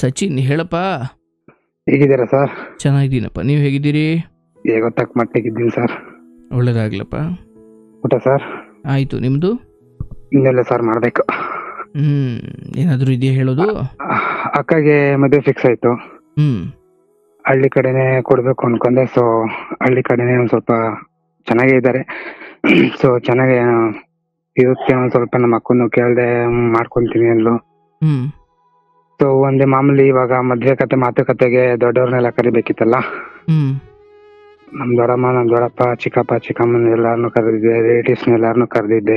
ಸಚಿನ್ ಹೇಳಪ್ಪ ಹೇಗಿದ್ದೀರಾ ಸರ್ ಚೆನ್ನಾಗಿದ್ದೀನಪ್ಪ ನೀವು ಹೇಗಿದ್ದೀರಿ ಹೇಗೋ ತಕ್ಕ ಮಟ್ಟಿಗಿದ್ದೀನಿ ಸರ್ ಒಳ್ಳೇದಾಗ್ಲಪ್ಪ ಊಟ ಸರ್ ಆಯಿತು ನಿಮ್ಮದು ಇನ್ನೆಲ್ಲ ಸರ್ ಮಾಡಬೇಕು ಹ್ಞೂ ಏನಾದರೂ ಇದೆಯಾ ಹೇಳೋದು ಅಕ್ಕಗೆ ಮದುವೆ ಫಿಕ್ಸ್ ಆಯ್ತು ಹ್ಞೂ ಹಳ್ಳಿ ಕಡೆನೆ ಕೊಡ್ಬೇಕು ಅನ್ಕೊಂಡೆ ಸೊ ಹಳ್ಳಿ ಕಡೆನೆ ಒಂದ್ ಸ್ವಲ್ಪ ಚೆನ್ನಾಗೇ ಇದ್ದಾರೆ ಸೊ ಚೆನ್ನಾಗಿ ಇರುತ್ತೆ ಒಂದ್ ಸ್ವಲ್ಪ ನಮ್ಮ ಅಕ್ಕನ್ನು ಕೇಳ್ದೆ ಮಾಡ್ಕೊಂತೀನಿ ಅಂದ್ಲು ಹ್ಞೂ ಸೊ ಒಂದೇ ಮಾಮೂಲಿ ಇವಾಗ ಮದ್ವೆ ಕತೆ ಮಾತುಕತೆಗೆ ದೊಡ್ಡವ್ರನ್ನೆಲ್ಲ ಕರಿಬೇಕಿತ್ತಲ್ಲ ಹ್ಞೂ ನಮ್ ದೊಡ್ಡಮ್ಮ ನಮ್ ದೊಡ್ಡಪ್ಪ ಚಿಕ್ಕಪ್ಪ ಚಿಕ್ಕಮ್ಮನ ಎಲ್ಲಾರನು ಕರೆದಿದ್ದೆ ರಿಲೇಟಿವ್ಸ್ ಎಲ್ಲಾರನು ಕರೆದಿದ್ದೆ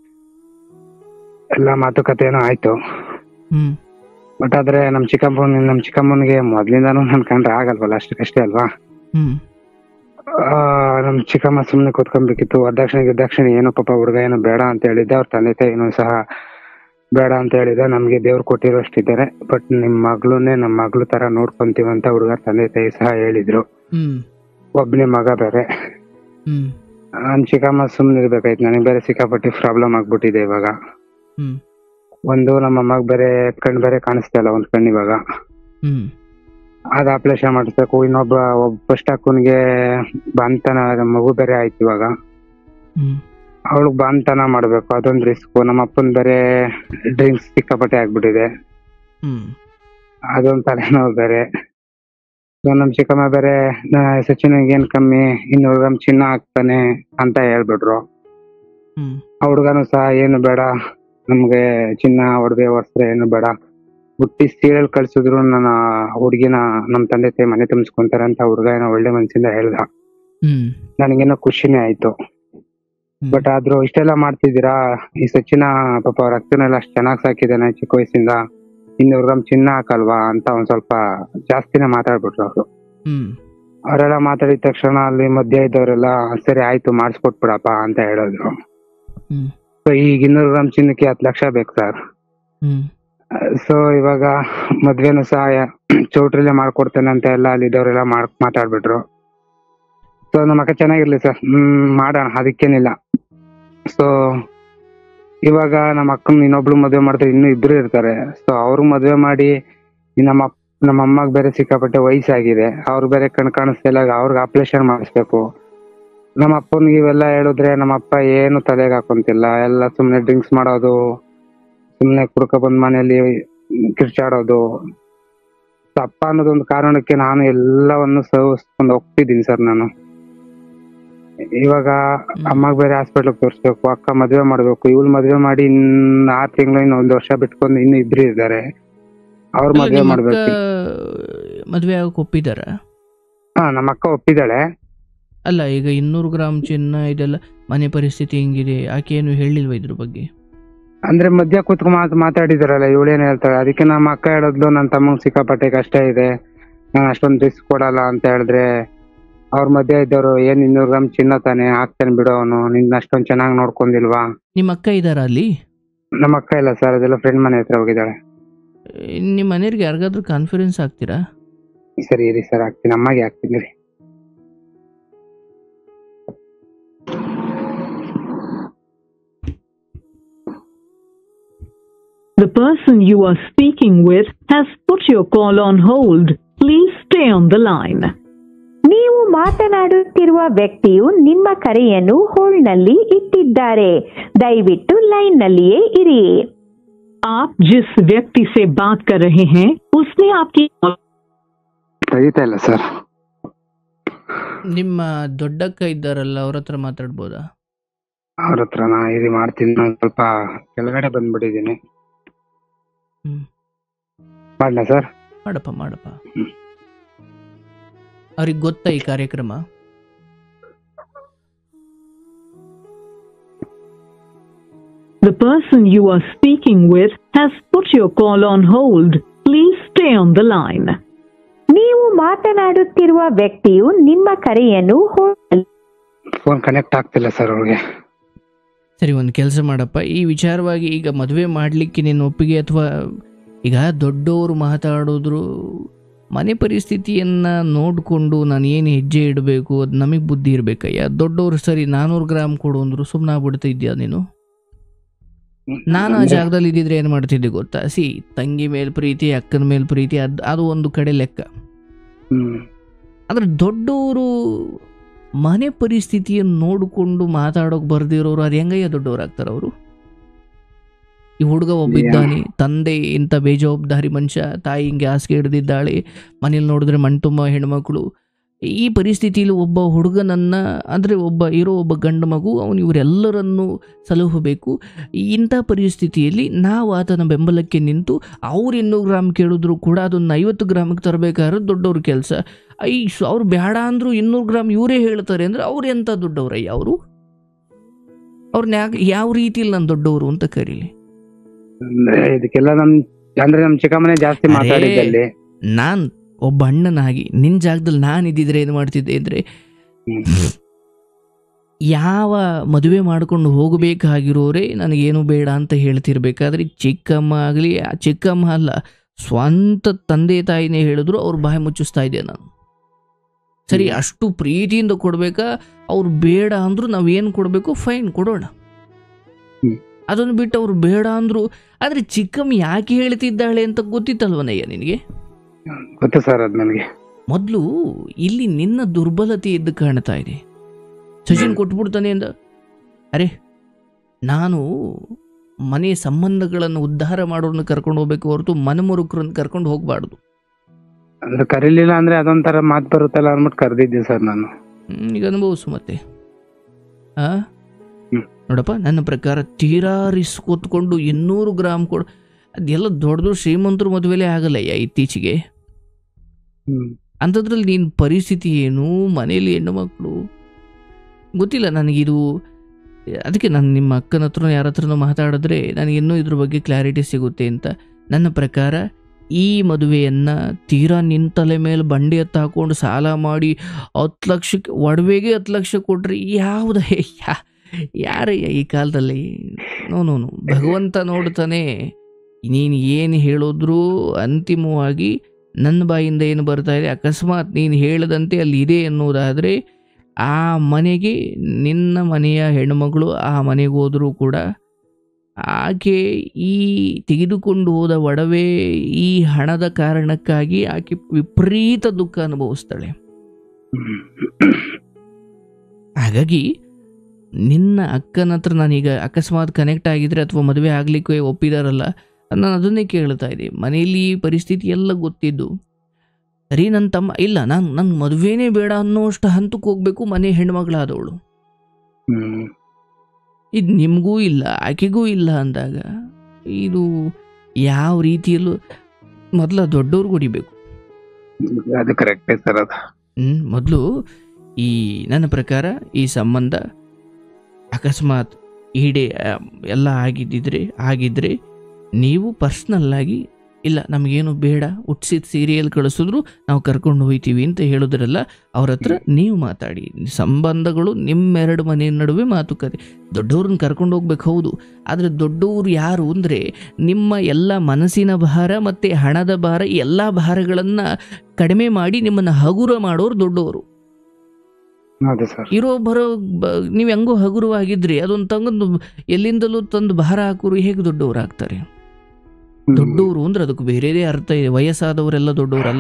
ಎಲ್ಲಾ ಮಾತುಕತೆನೂ ಆಯ್ತು ಹ್ಞೂ ಬಟ್ ಆದ್ರೆ ನಮ್ ಚಿಕ್ಕಮ್ಮನ ನಮ್ ಚಿಕ್ಕಮ್ಮನಿಗೆ ಮೊದ್ಲಿಂದಾನು ನನ್ ಕಂಡ್ರೆ ಆಗಲ್ವಲ್ಲ ಅಷ್ಟಕ್ಕಷ್ಟೇ ಅಲ್ವಾ ಹ್ಞೂ ಆ, ನಮ್ ಚಿಕ್ಕಮ್ಮ ಸುಮ್ನೆ ಕೂತ್ಕೊಂಡ್ಬೇಕಿತ್ತು ವರದಕ್ಷಿಣೆ ಗಿರ್ದಕ್ಷಿಣೆ ಏನು ಪಾಪ ಹುಡುಗ ಏನು ಬೇಡ ಅಂತ ಹೇಳಿದ್ದೆ ಅವ್ರ ತಂದೆ ತಾಯಿನೂ ಸಹ ಬೇಡ ಅಂತ ಹೇಳಿದೆ ನಮ್ಗೆ ದೇವ್ರು ಕೊಟ್ಟಿರೋಷ್ಟಿದ್ದಾರೆ ಬಟ್ ನಿಮ್ ಮಗ್ಳುನೇ ನಮ್ ಮಗ್ಳು ತರ ನೋಡ್ಕೊಂತೀವಿ ಅಂತ ಹುಡುಗ ತಂದೆ ತಾಯಿ ಸಹ ಹೇಳಿದ್ರು ಹ್ಞೂ ಒಬ್ಬನೇ ಮಗ ಬೇರೆ ಹ್ಞೂ ನಮ್ ಚಿಕ್ಕಮ್ಮ ಸುಮ್ನೆ ಇರ್ಬೇಕಾಯ್ತು ನನಗೆ ಬೇರೆ ಸಿಕ್ಕಾಪಟ್ಟಿ ಪ್ರಾಬ್ಲಮ್ ಆಗ್ಬಿಟ್ಟಿದೆ ಇವಾಗ ಹ್ಞೂ ಒಂದು ನಮ್ಮ ಅಮ್ಮಗ್ ಬೇರೆ ಕಣ್ ಬೇರೆ ಕಾಣಿಸ್ತಾ ಇಲ್ಲ ಒಂದ್ ಕಣ್ಣು ಇವಾಗ ಹ್ಞೂ ಅದ್ ಆಪರೇಷನ್ ಮಾಡಿಸ್ಬೇಕು ಇನ್ನೊಬ್ಬ ಒಬ್ಬ ಫಸ್ಟ್ ಅಕ್ಕನ್ಗೆ ಬಾಂತನ ಮಗು ಬೇರೆ ಆಯ್ತು ಇವಾಗ ಹ್ಞೂ ಅವಳು ಬಾಂತನ ಮಾಡ್ಬೇಕು ಅದೊಂದ್ ರಿಸ್ಕ್ ನಮ್ಮ ಅಪ್ಪನ್ ಬೇರೆ ಡ್ರಿಂಕ್ಸ್ ಸಿಕ್ಕಾಪಟ್ಟೆ ಆಗ್ಬಿಟ್ಟಿದೆ ಹ್ಞೂ ಅದೊಂದ್ ತಲೆನೋವು ಬೇರೆ ಸೊ ನಮ್ ಚಿಕ್ಕಮ್ಮ ಬೇರೆ ನಾ- ಸಚಿನ್ಗೆ ಏನ್ ಕಮ್ಮಿ ಇನ್ನೂರು ಗ್ರಾಮ್ ಚಿನ್ನ ಹಾಕ್ತಾನೆ ಅಂತ ಹೇಳ್ಬಿಟ್ರು ಹ್ಞೂ ಆ ಹುಡ್ಗನು ಸಹ ಏನು ಬೇಡ ನಮ್ಗೆ ಚಿನ್ನ ಒಡವೆ ವಸ್ತ್ರ ಏನು ಬೇಡ ಹುಟ್ಟಿ ಸೀರಿಯಲ್ ಕಳ್ಸಿದ್ರು ನನ್ನ ಹುಡ್ಗಿನ ನಮ್ ತಂದೆ ತಾಯಿ ಮನೆ ತುಂಬಿಸ್ಕೊಂತಾರೆ ಅಂತ ಹುಡ್ಗ ಏನೋ ಒಳ್ಳೆ ಮನ್ಸಿಂದ ಹೇಳ್ದ ಹ್ಞೂ ನನಗೇನೋ ಖುಷಿನೇ ಆಯ್ತು ಬಟ್ ಆದ್ರೂ ಇಷ್ಟೆಲ್ಲ ಮಾಡ್ತಿದ್ದೀರಾ ಈ ಸಚಿನ ಪಾಪ ಅವ್ರ ಅಕ್ಕನೆಲ್ಲ ಅಷ್ಟ್ ಚೆನ್ನಾಗ್ ಸಾಕಿದಾನೆ ಚಿಕ್ಕ ವಯಸ್ಸಿಂದ ಇನ್ನೂರು ಗ್ರಾಮ್ ಚಿನ್ನ ಹಾಕಲ್ವಾ ಅಂತ ಒಂದ್ ಸ್ವಲ್ಪ ಜಾಸ್ತಿನೇ ಮಾತಾಡ್ಬಿಟ್ರು ಅವ್ರು ಹ್ಞೂ ಅವರೆಲ್ಲ ಮಾತಾಡಿದ ತಕ್ಷಣ ಅಲ್ಲಿ ಮಧ್ಯ ಇದ್ದವರೆಲ್ಲ ಸರಿ ಆಯ್ತು ಮಾಡಿಸ್ಕೊಟ್ಬಿಡಪ್ಪ ಅಂತ ಹೇಳಿದ್ರು ಹ್ಞೂ ಸೊ ಈಗ ಇನ್ನೂರು ಗ್ರಾಮ್ ಚಿನ್ನಕ್ಕೆ ಹತ್ತು ಲಕ್ಷ ಬೇಕು ಸರ್ ಹ್ಞೂ ಸೊ ಇವಾಗ ಮದ್ವೆನು ಸಹ ಚೌಟ್ರಿಲೇ ಮಾಡ್ಕೊಡ್ತೇನೆ ಅಂತ ಎಲ್ಲ ಅಲ್ಲಿದ್ದವರೆಲ್ಲ ಮಾಡ್ ಮಾತಾಡ್ಬಿಟ್ರು ಸೊ ನಮ್ಮ ಅಕ್ಕ ಚೆನ್ನಾಗಿರ್ಲಿ ಸರ್ ಹ್ಮ್ ಮಾಡೋಣ ಅದಕ್ಕೇನಿಲ್ಲ ಸೊ ಇವಾಗ ನಮ್ಮ ಅಕ್ಕನ ಇನ್ನೊಬ್ಳು ಮದ್ವೆ ಮಾಡ್ತಾರೆ ಇನ್ನೂ ಇಬ್ರು ಇರ್ತಾರೆ ಸೊ ಅವ್ರು ಮದ್ವೆ ಮಾಡಿ ಈ ನಮ್ಮ ಅಪ್- ನಮ್ಮ ಅಮ್ಮಗ್ ಬೇರೆ ಸಿಕ್ಕಾಪಟ್ಟೆ ವಯಸ್ಸಾಗಿದೆ ಅವ್ರು ಬೇರೆ ಕಣ್ ಕಾಣಿಸ್ತಾ ಇಲ್ಲ ಅವ್ರಿಗೆ ಆಪರೇಷನ್ ಮಾಡಿಸ್ಬೇಕು ನಮ್ಮ ಅಪ್ಪನಿಗೆ ಇವೆಲ್ಲ ಹೇಳಿದ್ರೆ ನಮ್ಮ ಅಪ್ಪ ಏನು ತಲೆಗೆ ಹಾಕೊಂತಿಲ್ಲ ಎಲ್ಲ ಸುಮ್ನೆ ಡ್ರಿಂಕ್ಸ್ ಮಾಡೋದು ಸುಮ್ನೆ ಕುಡ್ಕ ಬಂದ್ ಮನೆಯಲ್ಲಿ ಕಿರ್ಚಾಡೋದು ಅಪ್ಪ ಅನ್ನೋದೊಂದು ಕಾರಣಕ್ಕೆ ನಾನು ಎಲ್ಲವನ್ನು ಸಹಿಸ್ಕೊಂಡು ಹೋಗ್ತಿದ್ದೀನಿ ಸರ್ ನಾನು ಇವಾಗ ಅಮ್ಮಗ್ ಬೇರೆ ಹಾಸ್ಪಿಟ್ಲ್ ತೋರಿಸ್ಬೇಕು ಅಕ್ಕ ಮದ್ವೆ ಮಾಡ್ಬೇಕು ಇವಳು ಮದ್ವೆ ಮಾಡಿ ಇನ್ ಆರ್ ತಿಂಗಳು ಇನ್ನು ಒಂದ್ ವರ್ಷ ಬಿಟ್ಕೊಂಡು ಇನ್ನು ಇಬ್ರು ಇದ್ದಾರೆ ಅವ್ರ ಅಲ್ಲ, ಮದ್ವೆ ನಿಮ್ಮ ಅಕ್ಕ ಮಾಡ್ಬೇಕು ಮದುವೆ ಆಗಕ್ಕೆ ಒಪ್ಪಿದಾರ ಹಾ ನಮ್ಮ ಅಕ್ಕ ಒಪ್ಪಿದಾಳೆ ಅಲ್ಲ ಈಗ ಇನ್ನೂರು ಗ್ರಾಮ್ ಚಿನ್ನ ಇದೆಲ್ಲ ಮನೆ ಪರಿಸ್ಥಿತಿ ಹೆಂಗಿದೆ ಆಕೆ ಏನು ಹೇಳಿಲ್ವ ಇದ್ರ ಬಗ್ಗೆ ಅಂದ್ರೆ ಮಧ್ಯ ಕೂತ್ಕೊಂಡ್ ಮಾತ್ ಮಾತಾಡಿದಾರಲ್ಲ ಇವಳೇನ್ ಹೇಳ್ತಾಳೆ ಅದಕ್ಕೆ ನಮ್ಮ ಅಕ್ಕ ಹೇಳಿದ್ಲು ನನ್ನ ತಮ್ಮಂಗ್ ಸಿಕ್ಕಾಪಟ್ಟೆ ಕಷ್ಟ ಇದೆ ನಾನು ಅಷ್ಟೊಂದು ರಿಸ್ಕ್ ಕೊಡಲ್ಲ ಅಂತ ಹೇಳಿದ್ರೆ ಅವ್ರ ಮಧ್ಯ ಇದ್ದವರು ಏನ್ ಇನ್ನೂರು ಗ್ರಾಮ್ ಚಿನ್ನ ತಾನೆ ಹಾಕ್ತಾನೆ ಬಿಡು ಅವನು ನಿನ್ನ ಅಷ್ಟೊಂದ್ ಚೆನ್ನಾಗ್ ನೋಡ್ಕೊಂಡಿಲ್ವಾ ನಿಮ್ಮ ಅಕ್ಕ ಇದ್ದಾರಾ ಅಲ್ಲಿ ನಮ್ಮ ಅಕ್ಕ ಇಲ್ಲ ಸರ್ ಅದೆಲ್ಲ ಫ್ರೆಂಡ್ ಮನೆ ಹತ್ರ ಹೋಗಿದ್ದಾಳೆ ನಿಮ್ಮ ಮನೆಯವ್ರಿಗೆ ಯಾರಿಗಾದ್ರೂ ಕಾನ್ಫಿಡೆನ್ಸ್ ಆಗ್ತೀರಾ ಸರಿ ಇರಿ ಸರ್ ಹಾಕ್ತೀನಿ ಅಮ್ಮಗೆ ಹಾಕ್ತೀನಿ ರೀ The person you are speaking with has put your call on hold. Please stay on the line. ನೀವು ಮಾತನಾಡುತ್ತಿರುವ ವ್ಯಕ್ತಿಯು ನಿಮ್ಮ ಕರೆಯನ್ನು ಹೋಲ್ಡ್ನಲ್ಲಿ ಇಟ್ಟಿದ್ದಾರೆ ದಯವಿಟ್ಟು ಲೈನ್ನಲ್ಲಿಯೇ ಇರಿ आप जिस व्यक्ति से बात कर रहे हैं उसने आपकी ತೆಗಿತಾ ಇಲ್ಲ ಸರ್ ನಿಮ್ಮ ದೊಡ್ಡಕ್ಕ ಇದ್ದಾರಲ್ಲ ಅವ್ರ ಹತ್ರ ಮಾತಾಡ್ಬೋದಾ ಅವ್ರ ಹತ್ರ ನಾ ಇದು ಮಾಡ್ತೀನಿ ನಾನು ಸ್ವಲ್ಪ ಕೆಳಗಡೆ ಬಂದ್ಬಿಟ್ಟಿದ್ದೀನಿ ಹ್ಮ್. ಮಾಡ್ಲಾ ಸರ್ ಮಾಡಪ್ಪ ಮಾಡಪ್ಪ ಹ್ಮ್. ಅವ್ರಿಗೆ ಗೊತ್ತಾ ಈ ಕಾರ್ಯಕ್ರಮ The person you are speaking with has put your call on hold. Please stay on the line. ನೀವು ಮಾತನಾಡುತ್ತಿರುವ ವ್ಯಕ್ತಿಯು ನಿಮ್ಮ ಕರೆಯನ್ನು ಹೋಲ್ಡ್ ಫೋನ್ ಕನೆಕ್ಟ್ ಆಗ್ತಿಲ್ಲ ಸರ್ ಅವ್ರಿಗೆ ಸರಿ ಒಂದು ಕೆಲಸ ಮಾಡಪ್ಪ ಈ ವಿಚಾರವಾಗಿ ಈಗ ಮದುವೆ ಮಾಡಲಿಕ್ಕೆ ನೀನು ಒಪ್ಪಿಗೆ ಅಥವಾ ಈಗ ದೊಡ್ಡವರು ಮಾತಾಡಿದ್ರು ಮನೆ ಪರಿಸ್ಥಿತಿಯನ್ನು ನೋಡಿಕೊಂಡು ನಾನು ಏನು ಹೆಜ್ಜೆ ಇಡಬೇಕು ಅದು ನಮಗೆ ಬುದ್ಧಿ ಇರಬೇಕಯ್ಯ ದೊಡ್ಡವರು ಸರಿ ನಾನ್ನೂರು ಗ್ರಾಮ್ ಕೊಡು ಅಂದರು ಸುಮ್ಮನೆ ಆಗ್ಬಿಡ್ತಾ ಇದೆಯಾ ನೀನು ನಾನು ಆ ಅಂದ್ರೆ- ಜಾಗದಲ್ಲಿ ಇದ್ದಿದ್ರೆ ಏನು ಮಾಡ್ತಿದ್ದೆ ಗೊತ್ತಾ ಸಿ ತಂಗಿ ಮೇಲೆ ಪ್ರೀತಿ ಅಕ್ಕನ ಮೇಲೆ ಪ್ರೀತಿ ಅದು ಅದು ಒಂದು ಕಡೆ ಲೆಕ್ಕ ಹ್ಮ್ ಆದ್ರೆ ದೊಡ್ಡವರು ಮನೆ ಪರಿಸ್ಥಿತಿಯನ್ನು ನೋಡಿಕೊಂಡು ಮಾತಾಡೋಕೆ ಬರ್ದಿರೋರು ಅದು ಹೆಂಗಯ್ಯ ದೊಡ್ಡವರಾಗ್ತಾರೆ ಅವರು ಈ ಹುಡುಗ ಒಬ್ಬ ಯಾ. ಇದ್ದಾನೆ ತಂದೆ ಇಂಥ ಬೇಜವಾಬ್ದಾರಿ ಮನುಷ್ಯ ತಾಯಿ ಹಿಂಗೆ ಹಾಸಿಗೆ ಹಿಡ್ದಿದ್ದಾಳೆ ಮನೇಲಿ ನೋಡಿದ್ರೆ ಮಣ್ ತುಂಬ ಹೆಣ್ಮಕ್ಳು ಈ ಪರಿಸ್ಥಿತಿಯಲ್ಲಿ ಒಬ್ಬ ಹುಡುಗನನ್ನ ಅಂದರೆ ಒಬ್ಬ ಇರೋ ಒಬ್ಬ ಗಂಡು ಮಗು ಅವನು ಇವರೆಲ್ಲರನ್ನು ಸಲಹಬೇಕು ಇಂಥ ಪರಿಸ್ಥಿತಿಯಲ್ಲಿ ನಾವು ಆತನ ಬೆಂಬಲಕ್ಕೆ ನಿಂತು ಅವ್ರು ಇನ್ನೂರು ಗ್ರಾಮ್ ಕೇಳಿದ್ರು ಕೂಡ ಅದನ್ನು ಐವತ್ತು ಗ್ರಾಮಿಗೆ ತರಬೇಕಾದ್ರೆ ದೊಡ್ಡವ್ರ ಕೆಲಸ ಐ ಅವ್ರು ಬೇಡ ಅಂದ್ರು ಇನ್ನೂರು ಗ್ರಾಮ್ ಇವರೇ ಹೇಳ್ತಾರೆ ಅಂದ್ರೆ ಅವ್ರು ಎಂಥ ದೊಡ್ಡವ್ರಯ್ಯ ಅವರು ಅವ್ರನ್ನ ಯಾಕೆ ಯಾವ ರೀತಿಯಲ್ಲಿ ನಾನು ದೊಡ್ಡವರು ಅಂತ ಕರೀಲಿ ಅಂದ್ರೆ ಇದಕ್ಕೆಲ್ಲ ನಮ್ ಅಂದ್ರೆ ನಮ್ ಚಿಕ್ಕಮ್ಮನೆ ಜಾಸ್ತಿ ಅರೇ. ಮಾತಾಡಿದ್ದಲ್ಲಿ ನಾನು ಒಬ್ಬ ಅಣ್ಣನಾಗಿ ನಿನ್ನ ಜಾಗದಲ್ಲಿ ನಾನು ಇದ್ದಿದ್ರೆ ಏನು ಮಾಡ್ತಿದ್ದೆ ಅಂದರೆ ಹ್ಮ್. ಯಾವ ಮದುವೆ ಮಾಡ್ಕೊಂಡು ಹೋಗಬೇಕಾಗಿರೋರೇ ನನಗೇನು ಬೇಡ ಅಂತ ಹೇಳ್ತಿರ್ಬೇಕಾದ್ರೆ ಚಿಕ್ಕಮ್ಮ ಆಗಲಿ ಚಿಕ್ಕಮ್ಮ ಅಲ್ಲ ಸ್ವಂತ ತಂದೆ ತಾಯಿನೇ ಹೇಳಿದ್ರು ಅವ್ರು ಬಾಯಿ ಮುಚ್ಚಿಸ್ತಾ ಇದ್ದೆ ನಾನು ಸರಿ ಹ್ಮ್. ಅಷ್ಟು ಪ್ರೀತಿಯಿಂದ ಕೊಡ್ಬೇಕಾ ಅವ್ರು ಬೇಡ ಅಂದ್ರು ನಾವೇನು ಕೊಡಬೇಕು ಫೈನ್ ಕೊಡೋಣ ಹ್ಮ್. ಅದನ್ನು ಬಿಟ್ಟು ಅವ್ರು ಬೇಡ ಅಂದ್ರು ಆದರೆ ಚಿಕ್ಕಮ್ಮ ಯಾಕೆ ಹೇಳ್ತಿದ್ದಾಳೆ ಅಂತ ಗೊತ್ತಿತ್ತಲ್ವನಯ್ಯ ನಿನಗೆ ಗೊತ್ತು ಸರ್ ಅದ್ ನನಗೆ ಮೊದಲು ಇಲ್ಲಿ ನಿನ್ನ ದುರ್ಬಲತೆ ಎದ್ದು ಕಾಣ್ತಾ ಇದೆ ಸಚಿನ್ ಕೊಟ್ಬಿಡ್ತಾನೆ ಅಂದ ಅರೆ ನಾನು ಮನೆ ಸಂಬಂಧಗಳನ್ನು ಉದ್ಧಾರ ಮಾಡೋರನ್ನ ಕರ್ಕೊಂಡು ಹೋಗ್ಬೇಕು ಹೊರತು ಮನಮುರುಕರನ್ನ ಕರ್ಕೊಂಡು ಹೋಗಬಾರ್ದು ಅಂದ್ರೆ ಕರೀಲಿಲ್ಲ ಅಂದ್ರೆ ಅದೊಂಥರ ಮಾತು ಬರುತ್ತಲ್ಲ ಅಂದ್ಬಿಟ್ಟು ಕರೆದಿದ್ದೆ ಸರ್ ನಾನು ಈಗ ಅನುಭವಿಸು ಮತ್ತೆ ಆ ಹ್ಮ್. ನೋಡಪ್ಪ ನನ್ನ ಪ್ರಕಾರ ತೀರಾ ರಿಸ್ಕ್ ಹೊತ್ಕೊಂಡು ಇನ್ನೂರು ಗ್ರಾಮ್ ಕೊಡು ಅದೆಲ್ಲ ದೊಡ್ಡ ದೊಡ್ಡ ಶ್ರೀಮಂತರು ಮದುವೆಲೇ ಆಗಲ್ಲಯ್ಯ ಇತ್ತೀಚೆಗೆ ಹ್ಮ್ ಅಂಥದ್ರಲ್ಲಿ ನಿನ್ನ ಪರಿಸ್ಥಿತಿ ಏನು ಮನೇಲಿ ಹೆಣ್ಣು ಮಕ್ಕಳು ಗೊತ್ತಿಲ್ಲ ನನಗಿದು ಅದಕ್ಕೆ ನಾನು ನಿಮ್ಮ ಅಕ್ಕನ ಹತ್ರ ಯಾರ ಹತ್ರನೂ ಮಾತಾಡಿದ್ರೆ ನನಗೆ ಇನ್ನೂ ಇದ್ರ ಬಗ್ಗೆ ಕ್ಲಾರಿಟಿ ಸಿಗುತ್ತೆ ಅಂತ ನನ್ನ ಪ್ರಕಾರ ಈ ಮದುವೆಯನ್ನು ತೀರಾ ನಿನ್ನ ತಲೆ ಮೇಲೆ ಬಂಡಿ ಎತ್ತ ಹಾಕೊಂಡು ಸಾಲ ಮಾಡಿ ಹತ್ತು ಲಕ್ಷಕ್ಕೆ ಒಡವೆಗೆ ಹತ್ತು ಲಕ್ಷ ಕೊಟ್ರೆ ಯಾವುದ ಯಾ ಯಾರಯ್ಯ ಈ ಕಾಲದಲ್ಲಿ ನೋ ನೋ ನೋ ಭಗವಂತ ನೋಡ್ತಾನೆ ನೀನು ಏನು ಹೇಳಿದ್ರೂ ಅಂತಿಮವಾಗಿ ನನ್ನ ಬಾಯಿಂದ ಏನು ಬರ್ತಾ ಇದೆ ಅಕಸ್ಮಾತ್ ನೀನು ಹೇಳದಂತೆ ಅಲ್ಲಿ ಇದೆ ಎನ್ನುವುದಾದರೆ ಆ ಮನೆಗೆ ನಿನ್ನ ಮನೆಯ ಹೆಣ್ಣುಮಗಳು ಆ ಮನೆಗೆ ಹೋದರೂ ಕೂಡ ಆಕೆ ಈ ತೆಗೆದುಕೊಂಡು ಹೋದ ಒಡವೆ ಈ ಹಣದ ಕಾರಣಕ್ಕಾಗಿ ಆಕೆ ವಿಪರೀತ ದುಃಖ ಅನುಭವಿಸ್ತಾಳೆ ಹ್ಮ್. ಹಾಗಾಗಿ ನಿನ್ನ ಅಕ್ಕನ ಹತ್ರ ನಾನೀಗ ಅಕಸ್ಮಾತ್ ಕನೆಕ್ಟ್ ಆಗಿದ್ರೆ ಅಥವಾ ಮದುವೆ ಆಗಲಿಕ್ಕೆ ಒಪ್ಪಿದಾರಲ್ಲ ನಾನು ಅದನ್ನೇ ಕೇಳ್ತಾ ಇದ್ದೆ ಮನೆಯಲ್ಲಿ ಈ ಪರಿಸ್ಥಿತಿ ಎಲ್ಲ ಗೊತ್ತಿದ್ದು ಸರಿ ನನ್ನ ತಮ್ಮ ಇಲ್ಲ ನಾನು ನನ್ನ ಮದುವೆನೇ ಬೇಡ ಅನ್ನೋಷ್ಟು ಹಂತಕ್ಕೆ ಹೋಗಬೇಕು ಮನೆ ಹೆಣ್ಮಗಳಾದವಳು ಹ್ಮ್ ಇದು ನಿಮಗೂ ಇಲ್ಲ ಆಕೆಗೂ ಇಲ್ಲ ಅಂದಾಗ ಇದು ಯಾವ ರೀತಿಯಲ್ಲೂ ಮೊದಲ ದೊಡ್ಡವ್ರಿಗೆ ಹೊಡಿಬೇಕು ಅದು ಕರೆಕ್ಟೇ ಸರ್ ಅದು ಮೊದಲು ಈ ನನ್ನ ಪ್ರಕಾರ ಈ ಸಂಬಂಧ ಅಕಸ್ಮಾತ್ ಈಡೇ ಆ, ಎಲ್ಲ ಆಗಿದ್ದಿದ್ರೆ ಆಗಿದ್ರೆ ನೀವು ಪರ್ಸ್ನಲ್ಲಾಗಿ ಇಲ್ಲ ನಮಗೇನು ಬೇಡ ಹುಟ್ಸಿದ ಸೀರಿಯಲ್ ಕಳಿಸಿದ್ರು ನಾವು ಕರ್ಕೊಂಡು ಹೋಗ್ತೀವಿ ಅಂತ ಹೇಳಿದ್ರಲ್ಲ ಅವ್ರ ಹತ್ರ ನೀವು ಮಾತಾಡಿ ಸಂಬಂಧಗಳು ನಿಮ್ಮೆರಡು ಮನೆ ನಡುವೆ ಮಾತುಕತೆ ದೊಡ್ಡವ್ರನ್ನ ಕರ್ಕೊಂಡು ಹೋಗ್ಬೇಕು ಹೌದು ಆದರೆ ದೊಡ್ಡವರು ಯಾರು ಅಂದರೆ ನಿಮ್ಮ ಎಲ್ಲ ಮನಸ್ಸಿನ ಭಾರ ಮತ್ತು ಹಣದ ಭಾರ ಈ ಎಲ್ಲ ಭಾರಗಳನ್ನು ಕಡಿಮೆ ಮಾಡಿ ನಿಮ್ಮನ್ನು ಹಗುರ ಮಾಡೋರು ದೊಡ್ಡವರು ಹೌದು ಸರ್ ಇರೋ ಬರೋ ಬ ನೀವು ಹೆಂಗೋ ಹಗುರವಾಗಿದ್ರಿ ಅದೊಂದು ತಂಗೊಂದು ಎಲ್ಲಿಂದಲೂ ತಂದು ಭಾರ ಹಾಕೋರು ಹೇಗೆ ದೊಡ್ಡವರು ಆಗ್ತಾರೆ ದೊಡ್ಡವರು ಅಂದ್ರೆ ಅದಕ್ಕೆ ಬೇರೆದೇ ಅರ್ಥ ಇದೆ ವಯಸ್ಸಾದವರೆಲ್ಲ ದೊಡ್ಡವರಲ್ಲ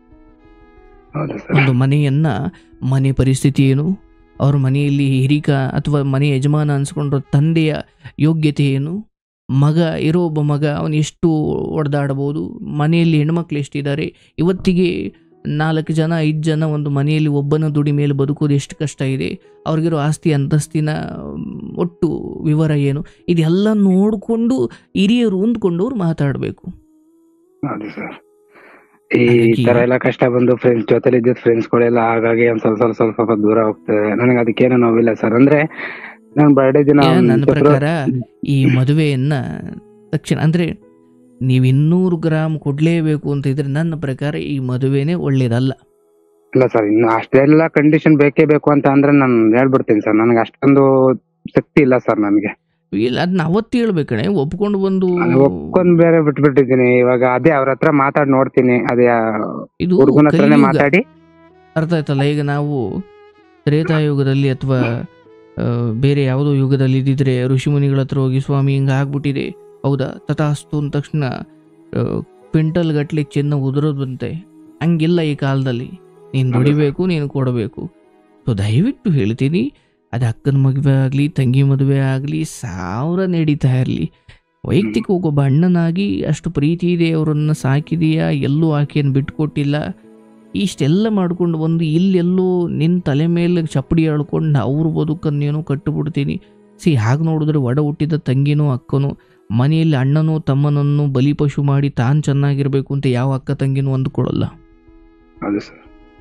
ಹೌದು ಸರ್ ಒಂದು ಮನೆಯನ್ನ ಮನೆ ಪರಿಸ್ಥಿತಿ ಏನು ಅವ್ರ ಮನೆಯಲ್ಲಿ ಹಿರಿಕ ಅಥವಾ ಮನೆ ಯಜಮಾನ ಅನ್ಸ್ಕೊಂಡ್ರ ತಂದೆಯ ಯೋಗ್ಯತೆ ಏನು ಮಗ ಇರೋ ಒಬ್ಬ ಮಗ ಅವನು ಎಷ್ಟು ಒಡೆದಾಡ್ಬೋದು ಮನೆಯಲ್ಲಿ ಹೆಣ್ಮಕ್ಳು ಎಷ್ಟಿದ್ದಾರೆ ಇವತ್ತಿಗೆ ನಾಲ್ಕು ಜನ ಐದು ಜನ ಒಂದು ಮನೆಯಲ್ಲಿ ಒಬ್ಬನ ದುಡಿ ಮೇಲೆ ಬದುಕೋದು ಎಷ್ಟು ಕಷ್ಟ ಇದೆ ಅವ್ರಿಗಿರೋ ಆಸ್ತಿ ಅಂತಸ್ತಿನ ಮ್, ಒಟ್ಟು ವಿವರ ಏನು ಇದೆಲ್ಲ ನೋಡಿಕೊಂಡು ಹಿರಿಯರು ಅಂದ್ಕೊಂಡವ್ರು ಮಾತಾಡಬೇಕು ಹೌದು ಸರ್ ಈ ಹಾಗಾಗಿ- ತರ ಎಲ್ಲ ಕಷ್ಟ ಬಂದು ಫ್ರೆಂಡ್ಸ್ ಜೊತೆಲಿ ಇದ್ದಿದ್ ಫ್ರೆಂಡ್ಸ್ ಗಳೆಲ್ಲ ಹಾಗಾಗಿ ಒಂದ್ ಸ್ವಲ್ಪ ಸ್ವಲ್ಪ ಸ್ವಲ್ಪ ಸ್ವಲ್ಪ ದೂರ ಹೋಗ್ತದೆ ನನಗೆ ಅದಕ್ಕೇನು ನೋವಿಲ್ಲ ಸರ್ ಅಂದ್ರೆ ನನ್ ಬರ್ಡೇ ದಿನ ಯಾ, ಅವ್ನ್ ನನ್ನ ಜೊತೆ- ಪ್ರಕಾರ ಈ ಮದುವೆಯನ್ನ ತಕ್ಷಣ ಅಂದ್ರೆ ನೀವು ಇನ್ನೂರು ಗ್ರಾಮ್ ಕೊಡ್ಲೇಬೇಕು ಅಂತ ಇದ್ರೆ ನನ್ನ ಪ್ರಕಾರ ಈ ಮದುವೆನೇ ಒಳ್ಳೇದಲ್ಲ ಇಲ್ಲ ಸರ್ ಇನ್ನು ಅಷ್ಟೆಲ್ಲ ಕಂಡೀಷನ್ ಬೇಕೇ ಬೇಕು ಅಂತ ಅಂದ್ರೆ ನಾನು ಹೇಳ್ಬಿಡ್ತೀನಿ ಸರ್ ನನಗೆ ಅಷ್ಟೊಂದು ಶಕ್ತಿ ಇಲ್ಲ ಸರ್ ನನಗೆ ಇಲ್ಲ ಅದನ್ನ ಅವತ್ತು ಹೇಳ್ಬೇಕಣೆ ಒಪ್ಕೊಂಡು ಬಂದು ಒಪ್ಕೊಂಡ್ ಬೇರೆ ಬಿಟ್ಬಿಟ್ಟಿದ್ದೀನಿ ಇವಾಗ ಅದೇ ಅವ್ರ ಹತ್ರ ಮಾತಾಡಿ ನೋಡ್ತೀನಿ ಅದೇ ಇದು ಹುಡುಗನ ಹತ್ರನೇ ಕಲಿಯುಗ. ಮಾತಾಡಿ ಅರ್ಥ ಆಯ್ತಲ್ಲ ಈಗ ನಾವು ತ್ರೇತಾಯುಗದಲ್ಲಿ ಅಥವಾ ಆ, ಬೇರೆ ಯಾವುದೋ ಯುಗದಲ್ಲಿ ಇದ್ದಿದ್ರೆ ಋಷಿಮುನಿಗಳ ಹತ್ರ ಹೋಗಿ ಸ್ವಾಮಿ ಹಿಂಗೆ ಆಗ್ಬಿಟ್ಟಿದೆ ಹೌದಾ ತಥಾಸ್ತು ಅಂದ ತಕ್ಷಣ ಆ, ಕ್ವಿಂಟಲ್ ಗಟ್ಲೆ ಚಿನ್ನ ಉದುರೋದು ಬಂತೆ ಹಂಗಿಲ್ಲ ಈ ಕಾಲದಲ್ಲಿ ನೀನು ಹೌದು. ದುಡಿಬೇಕು ನೀನು ಕೊಡಬೇಕು ಸೊ ದಯವಿಟ್ಟು ಹೇಳ್ತೀನಿ ಅದು ಅಕ್ಕನ ಮದುವೆ ಆಗಲಿ ತಂಗಿ ಮದುವೆ ಆಗಲಿ ಸಾವಿರ ನಡೀತಾ ಇರಲಿ ವೈಯಕ್ತಿಕ ಒಬ್ಬ ಅಣ್ಣನಾಗಿ ಅಷ್ಟು ಪ್ರೀತಿ ಇದೆ ಅವರನ್ನು ಸಾಕಿದೆಯಾ ಎಲ್ಲೂ ಆಕೆಯನ್ನು ಬಿಟ್ಕೊಟ್ಟಿಲ್ಲ ಇಷ್ಟೆಲ್ಲ ಮಾಡ್ಕೊಂಡು ಬಂದು ಇಲ್ಲೆಲ್ಲೋ ನಿನ್ನ ತಲೆ ಮೇಲೆ ಚಪ್ಪಡಿ ಎಳ್ಕೊಂಡು ಅವ್ರ ಬದುಕನ್ನೇನೋ ಕಟ್ಟಿಬಿಡ್ತೀನಿ ಸಿ ಹಾಗೆ ನೋಡಿದ್ರೆ ಒಡ ಹುಟ್ಟಿದ ತಂಗಿನೋ ಅಕ್ಕನೋ ಮನೆಯಲ್ಲಿ ಅಣ್ಣನೋ ತಮ್ಮನನ್ನು ಬಲಿಪಶು ಮಾಡಿ ತಾನು ಚೆನ್ನಾಗಿರಬೇಕು ಅಂತ ಯಾವ ಅಕ್ಕ ತಂಗಿನೂ ಅಂದುಕೊಳ್ಳಲ್ಲ ಹೌದು ಸರ್